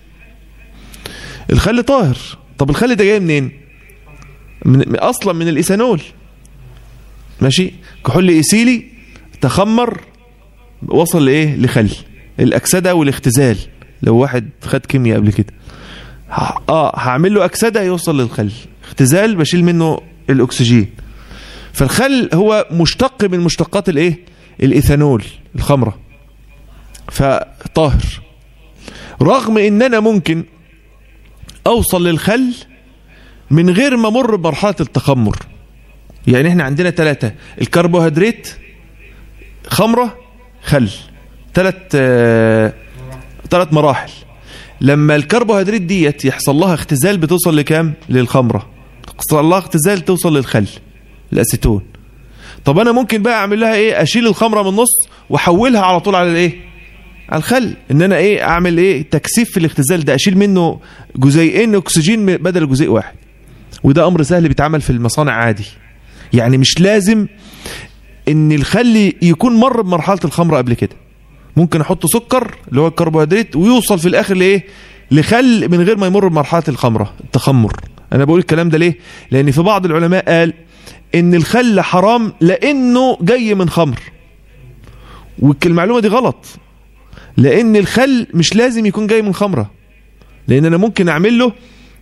الخل طاهر طب الخل ده جاي منين من اصلا من الايثانول ماشي كحول ايثيلي تخمر وصل لايه لخل الاكسده والاختزال لو واحد خد كيمياء قبل كده اه هعمل له اكسده يوصل للخل اختزال بشيل منه الاكسجين فالخل هو مشتق من مشتقات الايه الايثانول الخمره فطاهر رغم ان انا ممكن اوصل للخل من غير ما امر بمرحله التخمر يعني احنا عندنا ثلاثه الكربوهيدرات خمره خل ثلاث ثلاث مراحل لما الكربوهيدرات ديت يحصل لها اختزال بتوصل لكام للخمره يحصل لها اختزال توصل للخل الاسيتون طب انا ممكن بقى اعمل لها ايه اشيل الخمره من النص واحولها على طول على الايه على الخل ان انا ايه اعمل ايه تكثيف في الاختزال ده اشيل منه جزيئين اكسجين بدل جزيء واحد وده امر سهل بيتعمل في المصانع عادي يعني مش لازم ان الخل يكون مر بمرحله الخمره قبل كده ممكن احط سكر اللي هو الكربوهيدرات ويوصل في الاخر لايه لخل من غير ما يمر بمرحله الخمره التخمر انا بقول الكلام ده ليه لان في بعض العلماء قال ان الخل حرام لانه جاي من خمر والمعلومه دي غلط لان الخل مش لازم يكون جاي من خمره لان انا ممكن اعمل له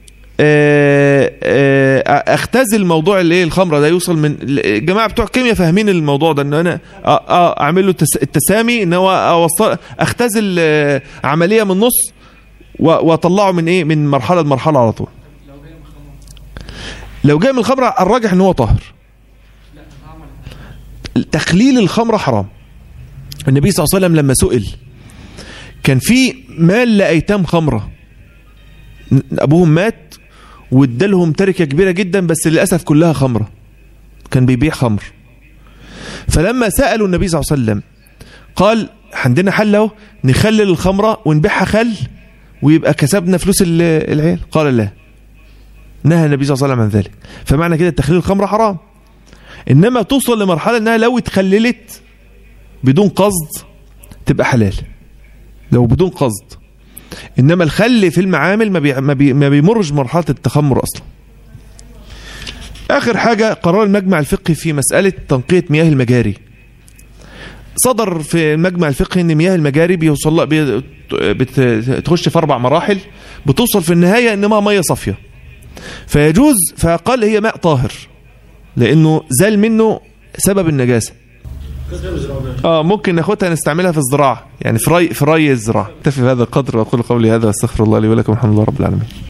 اختزل موضوع الايه الخمره ده يوصل من الجماعه بتوع الكيمياء فاهمين الموضوع ده ان انا اعمل له التسامي ان هو اوصل اختزل عمليه من النص واطلعه من ايه من مرحله لمرحله على طول لو جاي من الخمره الراجح ان هو طاهر تخليل الخمره حرام النبي صلى الله عليه وسلم لما سئل كان في مال لأيتام خمرة أبوهم مات وادالهم تركة كبيرة جدا بس للأسف كلها خمرة كان بيبيع خمر فلما سألوا النبي صلى الله عليه وسلم قال عندنا حل اهو نخلل الخمرة ونبيعها خل ويبقى كسبنا فلوس العيال قال لا نهى النبي صلى الله عليه وسلم عن ذلك فمعنى كده تخليل الخمرة حرام إنما توصل لمرحلة أنها لو اتخللت بدون قصد تبقى حلال لو بدون قصد إنما الخل في المعامل ما, بي ما, بي ما بيمرش مرحلة التخمر أصلا آخر حاجة قرار المجمع الفقهي في مسألة تنقية مياه المجاري صدر في المجمع الفقهي ان مياه المجاري بيوصل بتخش في اربع مراحل بتوصل في النهايه انها ميه صافيه فيجوز فقال هي ماء طاهر لانه زال منه سبب النجاسه اه ممكن ناخدها نستعملها في الزراعه يعني في ري في ري الزراعه اكتفي بهذا القدر واقول قولي هذا واستغفر الله لي ولكم الحمد لله رب العالمين